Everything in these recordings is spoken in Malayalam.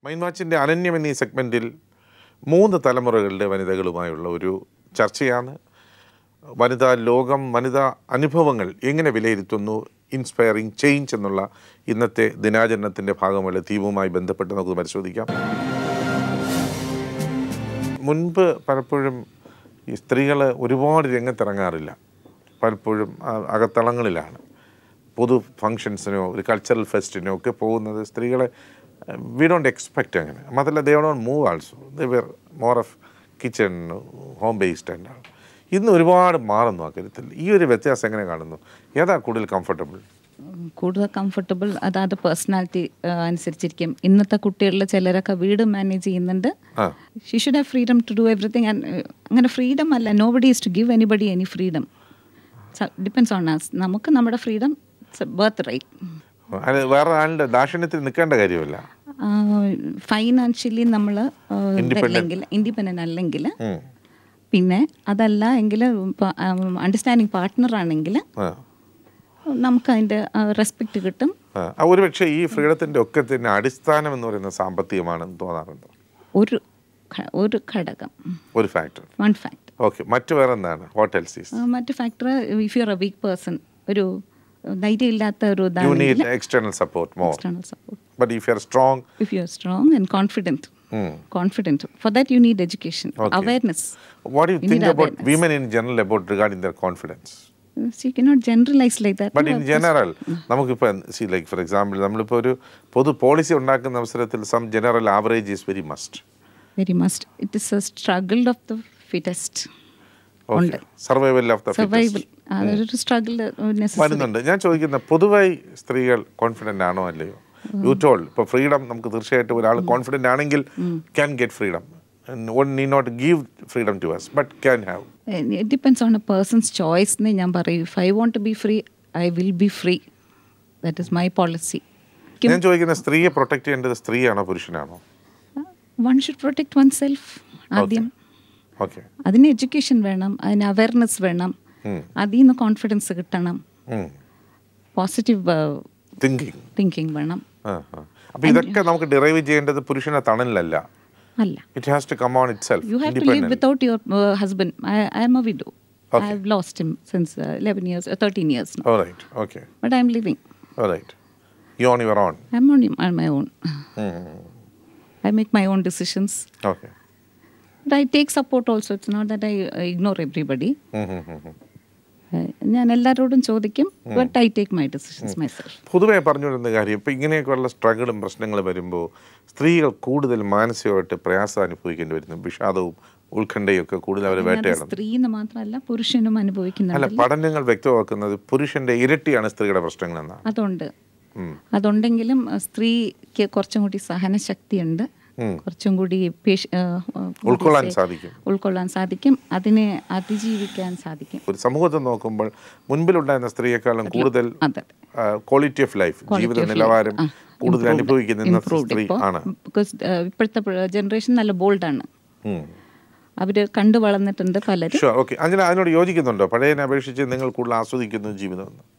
മൈൻഡ് വാച്ചിൻ്റെ അനന്യം എന്നീ സെഗ്മെൻറ്റിൽ മൂന്ന് തലമുറകളുടെ വനിതകളുമായുള്ള ഒരു ചർച്ചയാണ് വനിതാ ലോകം വനിതാ അനുഭവങ്ങൾ എങ്ങനെ വിലയിരുത്തുന്നു ഇൻസ്പയറിംഗ് ചേഞ്ച് എന്നുള്ള ഇന്നത്തെ ദിനാചരണത്തിൻ്റെ ഭാഗമുള്ള തീമുമായി ബന്ധപ്പെട്ട് നമുക്ക് പരിശോധിക്കാം മുൻപ് പലപ്പോഴും ഈ സ്ത്രീകൾ ഒരുപാട് രംഗത്തിറങ്ങാറില്ല പലപ്പോഴും ആ- അകത്തളങ്ങളിലാണ് പൊതു ഫങ്ഷൻസിനോ ഒരു കൾച്ചറൽ ഫെസ്റ്റിനോ ഒക്കെ പോകുന്നത് സ്ത്രീകളെ വി ഡോണ്ട് എക്സ്പെക്റ്റ് അങ്ങനെ മാത്രമല്ല they don't move also they were more of kitchen home based and ആണ് ഇന്ന് ഒരുപാട് മാറുന്നു ആ കാര്യത്തിൽ ഈ ഒരു വ്യത്യാസം എങ്ങനെ കാണുന്നു ഏതാ കൂടുതൽ കംഫർട്ടബിൾ കൂടുതൽ കംഫർട്ടബിൾ അതാത് പേഴ്സണാലിറ്റി അനുസരിച്ചിരിക്കും ഇന്നത്തെ കുട്ടികളിൽ ചിലരൊക്കെ വീട് മാനേജ് ചെയ്യുന്നുണ്ട് ആ she should have freedom to do everything അങ്ങനെ ഫ്രീഡം അല്ല nobody is to give anybody any freedom depends on us നമുക്ക് നമ്മുടെ ഫ്രീഡം ബർത്ത് റൈറ്റ് അത് വേറെ ആളുടെ ദാക്ഷിണ്യത്തിൽ നിൽക്കേണ്ട കാര്യമില്ല ഫൈനാൻഷ്യലി നമ്മൾ Independent. അല്ലെങ്കിൽ ഇൻഡിപെൻഡൻ്റ് അല്ലെങ്കിൽ ഉം. പിന്നെ അതല്ല എങ്കിൽ അണ്ടർസ്റ്റാൻഡിങ് പാർട്ട്ണർ ആണെങ്കിൽ ആ നമുക്ക് അതിൻ്റെ റെസ്പെക്റ്റ് കിട്ടും ആ, ഒരു പക്ഷേ ഈ ഫ്രീഡത്തിൻ്റെ ഒക്കെ തന്നെ അടിസ്ഥാനം എന്ന് പറയുന്നത് സാമ്പത്തികമാണെന്ന് തോന്നാറുണ്ട് ഒരു ഘ- ഒരു ഘടകം ഒരു ഫാക്ടർ വൺ ഫാക്ട് ഓക്കെ മറ്റു വേറെ എന്താണ് ഹോട്ടൽസീസ് മറ്റു factor if you are a weak person ഒരു ധൈര്യം ഇല്ലാത്ത ഒരു യു നീഡ് ഇതാണെങ്കിൽ external support more external support but if you are strong if you are strong and confident confident for that you need education Okay. Awareness what you You think need about awareness. Women in general about regarding their confidence you cannot generalize like that but in general നമുക്കിപ്പോൾ സി ലൈക്ക് ഫോർ എക്സാമ്പിൾ നമ്മളിപ്പോൾ ഒരു പൊതു പോളിസി ഉണ്ടാക്കുന്ന അവസരത്തിൽ some general average is very must very must it is a struggle of the fittest okay survival of the survival അതൊരു സ്ട്രഗിൾ വരുന്നുണ്ട് ഞാൻ ചോദിക്കുന്ന പൊതുവായി സ്ത്രീകൾ കോൺഫിഡൻ്റ് ആണോ അല്ലയോ യു ടോൾ ഇപ്പോൾ ഫ്രീഡം നമുക്ക് തീർച്ചയായിട്ടും ഒരാൾ കോൺഫിഡൻ്റ് ആണെങ്കിൽ can get freedom one need not give freedom to us but can have it depends on a person's choice എന്ന് ഞാൻ പറയും if I want to be free I will be free that is my policy ഞാൻ ചോദിക്കുന്ന സ്ത്രീയെ പ്രൊട്ടക്ട് ചെയ്യേണ്ടത് സ്ത്രീയാണോ പുരുഷനാണോ one should protect oneself ആദ്യം ഓക്കെ അതിന് എഡ്യൂക്കേഷൻ വേണം അതിന് അവയർനെസ് വേണം അതിൽ നിന്ന് കോൺഫിഡൻസ് കിട്ടണം പോസിറ്റീവ് തിങ്കിങ് തിങ്കിങ് വേണം അപ്പോൾ ഇതൊക്കെ നമുക്ക് ഡിറൈവ് ചെയ്യേണ്ടത് പുരുഷനെ തണലിലല്ല അല്ല it has to come on itself you have to live without your husband I am a widow I Okay. Have lost him since eleven years thirteen years oh right okay but I am living oh right you on your own I am on on my own I make my own decisions. Okay But I take support also. It's not that I uh, ignore everybody. Uh, ഞാൻ എല്ലാവരോടും ചോദിക്കും but I take my decisions myself പൊതുവെ പറഞ്ഞു വരുന്ന കാര്യം ഇപ്പം ഇങ്ങനെയൊക്കെയുള്ള സ്ട്രഗിളും പ്രശ്നങ്ങളും വരുമ്പോൾ സ്ത്രീകൾ കൂടുതൽ മാനസികമായിട്ട് പ്രയാസം അനുഭവിക്കേണ്ടി വരുന്നു വിഷാദവും ഉത്കണ്ഠയും ഒക്കെ കൂടുതൽ അവർ വേട്ടയാടുന്നു സ്ത്രീ എന്ന് മാത്രമല്ല പുരുഷനും അല്ല അനുഭവിക്കുന്നുണ്ട് പഠനങ്ങൾ വ്യക്തമാക്കുന്നത് പുരുഷന്റെ ഇരട്ടിയാണ് സ്ത്രീയുടെ പ്രശ്നങ്ങൾ എന്നാണ് അതുണ്ട് ഉം. അതുണ്ടെങ്കിലും uh, സ്ത്രീക്ക് കുറച്ചും കൂടി സഹനശക്തിയുണ്ട് ഉം. കുറച്ചും കൂടി പേശ- uh, uh, ഉൾക്കൊള്ളാൻ say- സാധിക്കും ഉൾക്കൊള്ളാൻ സാധിക്കും അതിനെ അതിജീവിക്കാൻ സാധിക്കും ഒരു സമൂഹത്തെ നോക്കുമ്പോൾ മുൻപിലുണ്ടായിരുന്ന സ്ത്രീയെക്കാളും കൂടുതൽ അതെ ക്വാളിറ്റി ഓഫ് ലൈഫ് ജീവിത നിലവാരം കൂടുതൽ അനുഭവിക്കുന്ന ഇന്നത്തെ സ്ത്രീ ആണ് ബിക്കോസ് ഇപ്പോഴത്തെ ജനറേഷൻ നല്ല ബോൾഡാണ് ഉം. അവര് കണ്ടു വളർന്നിട്ടുണ്ട് പലരും ഷുവർ ഓക്കെ അങ്ങനെ അതിനോട് യോജിക്കുന്നുണ്ടോ പഴയതിനെ അപേക്ഷിച്ച് നിങ്ങൾ കൂടുതൽ ആസ്വദിക്കുന്നു ജീവിതം എന്ന്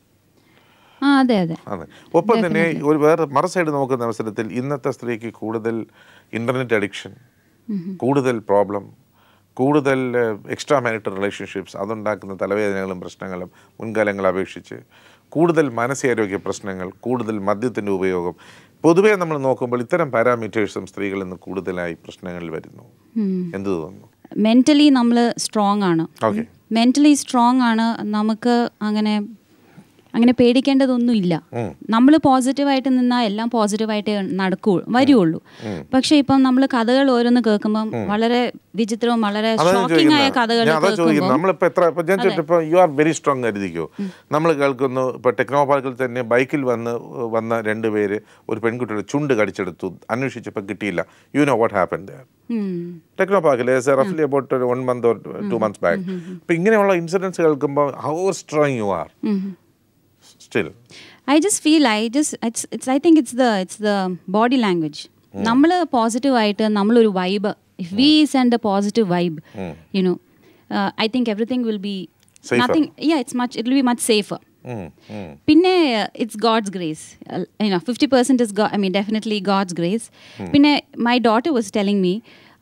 ആ അതെ അതെ അതെ ഒപ്പം തന്നെ ഒരു വേറെ മറു സൈഡ് നോക്കുന്ന അവസരത്തിൽ ഇന്നത്തെ സ്ത്രീക്ക് കൂടുതൽ ഇൻ്റർനെറ്റ് അഡിക്ഷൻ കൂടുതൽ പ്രോബ്ലം കൂടുതൽ എക്സ്ട്രാ മാരിറ്റൽ റിലേഷൻഷിപ്സ് അതുണ്ടാക്കുന്ന തലവേദനകളും പ്രശ്നങ്ങളും മുൻകാലങ്ങളെ അപേക്ഷിച്ച് കൂടുതൽ മാനസികാരോഗ്യ പ്രശ്നങ്ങൾ കൂടുതൽ മദ്യത്തിൻ്റെ ഉപയോഗം പൊതുവേ നമ്മൾ നോക്കുമ്പോൾ ഇത്തരം പാരാമീറ്റേഴ്സും സ്ത്രീകളിൽ നിന്ന് കൂടുതലായി പ്രശ്നങ്ങളിൽ വരുന്നു എന്ത് തോന്നുന്നു മെൻ്റലി നമ്മൾ സ്ട്രോങ് ആണ് ഓക്കെ മെൻ്റലി സ്ട്രോങ് ആണ് നമുക്ക് അങ്ങനെ അങ്ങനെ പേടിക്കേണ്ടതൊന്നുമില്ല ഉം. നമ്മൾ പോസിറ്റീവായിട്ട് നിന്നാൽ എല്ലാം പോസിറ്റീവായിട്ട് നടക്കൂ വരുള്ളൂ പക്ഷെ ഇപ്പം നമ്മൾ കഥകൾ ഓരോന്ന് കേൾക്കുമ്പം വളരെ വിചിത്രവും വളരെ അതാ ഞാൻ ഷോക്കിംഗ് ആയ ചോദിക്കുന്നത്. കഥകൾ ഞാൻ അതാ ചോദിക്കുന്നത് കേൾക്കുമ്പോൾ നമ്മളിപ്പോ എത്ര ഇപ്പൊ ഞാൻ ചോദിച്ചപ്പോ യു ആർ വെരി സ്ട്രോങ് കരുതിക്കോ നമ്മൾ കേൾക്കുന്നു ഇപ്പൊ ടെക്നോ പാർക്കിൽ തന്നെ ബൈക്കിൽ വന്ന് വന്ന രണ്ടുപേര് ഒരു പെൺകുട്ടിയുടെ ചുണ്ട് കടിച്ചെടുത്തു അന്വേഷിച്ചപ്പോൾ കിട്ടിയില്ല you know what happen there techno പാർക്കിൽ റഫ്ലി അബൌട്ട് ഒരു one month or two months back അപ്പൊ ഇങ്ങനെയുള്ള ഇൻസിഡൻസ് കേൾക്കുമ്പോൾ how strong you are still I just feel I just it's it's I think it's the it's the body language നമ്മൾ പോസിറ്റീവായിട്ട് നമ്മളൊരു vibe if we send a positive vibe you know I think everything will be Safer. Nothing yeah it's much it will be much safer um, um. പിന്നെ it's God's grace you know fifty percent is I mean definitely God's grace പിന്നെ my daughter was telling me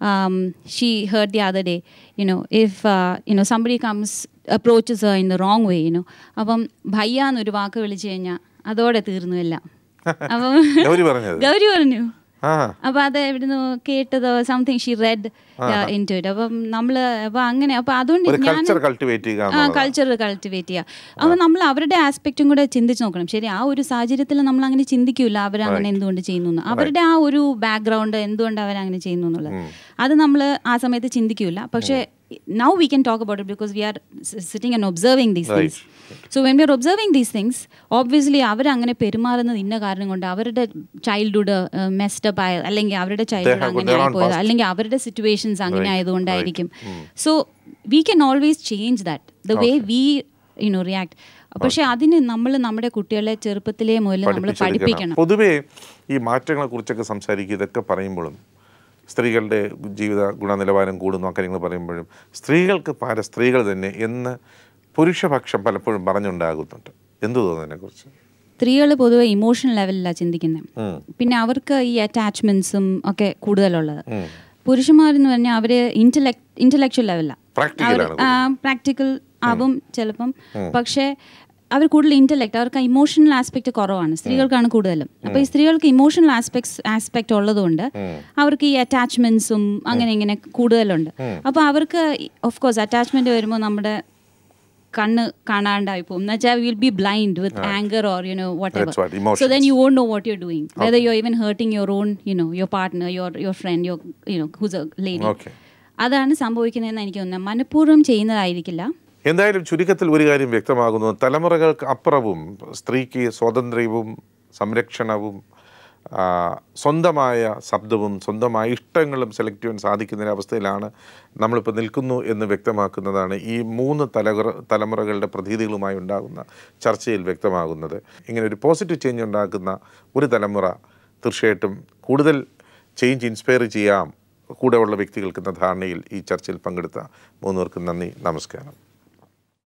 she heard the other day you know if you know somebody comes approaches in the wrong way you know അപ്പം ഭയ്യ എന്നൊരു വാക്ക് വിളിച്ചു കഴിഞ്ഞാൽ അതോടെ തീർന്നു എല്ലാം അപ്പം ഗൗരി പറഞ്ഞത് ഗൗരി പറഞ്ഞു ആ അപ്പൊ അത് എവിടുന്ന് കേട്ടത് something she read into it അപ്പം നമ്മള് അപ്പൊ അങ്ങനെ അപ്പൊ അതുകൊണ്ട് ഒരു ഞാൻ കൾച്ചർ കൾട്ടിവേറ്റ് ചെയ്യുക ആ എന്നുള്ളതാണ്. കൾച്ചർ കൾട്ടിവേറ്റ് ചെയ്യുക അപ്പോൾ നമ്മൾ അവരുടെ ആസ്പെക്റ്റും കൂടെ ചിന്തിച്ച് നോക്കണം ശരി ആ ഒരു സാഹചര്യത്തിൽ നമ്മൾ അങ്ങനെ ചിന്തിക്കൂല അവരങ്ങനെ എന്തുകൊണ്ട് ചെയ്യുന്നു എന്ന്. അവരുടെ ആ ഒരു ബാക്ക്ഗ്രൗണ്ട് എന്തുകൊണ്ട് അവരങ്ങനെ ചെയ്യുന്നു എന്നുള്ളത് അത് നമ്മൾ ആ സമയത്ത് ചിന്തിക്കൂല പക്ഷേ now we can talk about it because we are sitting and observing these things so when we are observing these things obviously അവരങ്ങനെ പെരുമാറുന്നത് ഇന്ന കാരണം കൊണ്ട് അവരുടെ ചൈൽഡ്ഹുഡ് മെസ്റ്റപ്പ് ആയ അല്ലെങ്കിൽ അവരുടെ ചൈൽഡ്ഹുഡ് have അങ്ങനെ their own ആയിപ്പോയത് past. അല്ലെങ്കിൽ അവരുടെ സിറ്റുവേഷൻസ് അങ്ങനെ ആയതുകൊണ്ടായിരിക്കും so we can always change that the way we you know react പക്ഷെ അതിന് നമ്മൾ നമ്മുടെ കുട്ടികളെ ചെറുപ്പത്തിലേ മുതൽ നമ്മൾ പഠിപ്പിച്ചെടുക്കണം. പഠിപ്പിക്കണം പൊതുവേ ഈ മാറ്റങ്ങളെ കുറിച്ചൊക്കെ സംസാരിക്കുക ഇതൊക്കെ പറയുമ്പോഴും സ്ത്രീകളുടെ ജീവിത ഗുണനിലവാരം കൂടുന്നു അക്കാര്യങ്ങൾ പറയുമ്പോഴും സ്ത്രീകൾക്ക് പാര സ്ത്രീകൾ തന്നെ എന്ന് പുരുഷപക്ഷം പലപ്പോഴും പറഞ്ഞുണ്ടാകുന്നുണ്ട് എന്തു തോന്നുന്നു അതിനെക്കുറിച്ച് സ്ത്രീകൾ പൊതുവെ ഇമോഷണൽ ലെവലിലാണ് ചിന്തിക്കുന്നത് ഉം. പിന്നെ അവർക്ക് ഈ അറ്റാച്ച്മെന്റ്സും ഒക്കെ കൂടുതലുള്ളത് ഉം. പുരുഷന്മാരെന്ന് പറഞ്ഞാൽ അവര് ഇന്റലക്ട് ഇന്റലക്ച്വൽ ലെവലാണ് Practical ആണ് പ്രാക്ടിക്കൽ ആവും ചിലപ്പം പക്ഷേ അവർ കൂടുതൽ ഇന്റലക്ട് അവർക്ക് ഇമോഷണൽ ആസ്പെക്ട് കുറവാണ് സ്ത്രീകൾക്കാണ് കൂടുതലും അപ്പൊ ഈ സ്ത്രീകൾക്ക് ഇമോഷണൽ ആസ്പെക്ട്സ് ആസ്പെക്ട് ഉള്ളതുകൊണ്ട് അവർക്ക് ഈ അറ്റാച്ച്മെന്റ്സും അങ്ങനെ ഇങ്ങനെ കൂടുതലുണ്ട് അപ്പൊ അവർക്ക് ഓഫ് കോഴ്സ് അറ്റാച്ച്മെന്റ് വരുമ്പോൾ നമ്മുടെ കണ്ണ് കാണാണ്ടായി പോകും എന്ന് വെച്ചാൽ will be blind with anger or you know what That's what, ever emotions. So then you won't know what you doing whether you even hurting your own you know your partner your your friend your you know who's a lady Okay. അതാണ് സംഭവിക്കുന്നതെന്ന് എനിക്ക് തോന്നുന്നത് മനഃപൂർവ്വം ചെയ്യുന്നതായിരിക്കില്ല എന്തായാലും ചുരുക്കത്തിൽ ഒരു കാര്യം വ്യക്തമാകുന്നു തലമുറകൾക്ക് അപ്പുറവും സ്ത്രീക്ക് സ്വാതന്ത്ര്യവും സംരക്ഷണവും ആ, സ്വന്തമായ ശബ്ദവും സ്വന്തമായ ഇഷ്ടങ്ങളും സെലക്ട് ചെയ്യാൻ സാധിക്കുന്ന അവസ്ഥയിലാണ് നമ്മളിപ്പോൾ നിൽക്കുന്നു എന്ന് വ്യക്തമാക്കുന്നതാണ് ഈ മൂന്ന് തലമുറ തലമുറകളുടെ പ്രതീതികളുമായി ഉണ്ടാകുന്ന ചർച്ചയിൽ വ്യക്തമാകുന്നത് ഇങ്ങനെ ഒരു പോസിറ്റീവ് ചേഞ്ച് ഉണ്ടാക്കുന്ന ഒരു തലമുറ തീർച്ചയായിട്ടും കൂടുതൽ ചേഞ്ച് ഇൻസ്പയർ ചെയ്യാം കൂടെയുള്ള വ്യക്തികൾക്ക് എന്ന ധാരണയിൽ ഈ ചർച്ചയിൽ പങ്കെടുത്ത മൂന്നുപേർക്കും നന്ദി നമസ്കാരം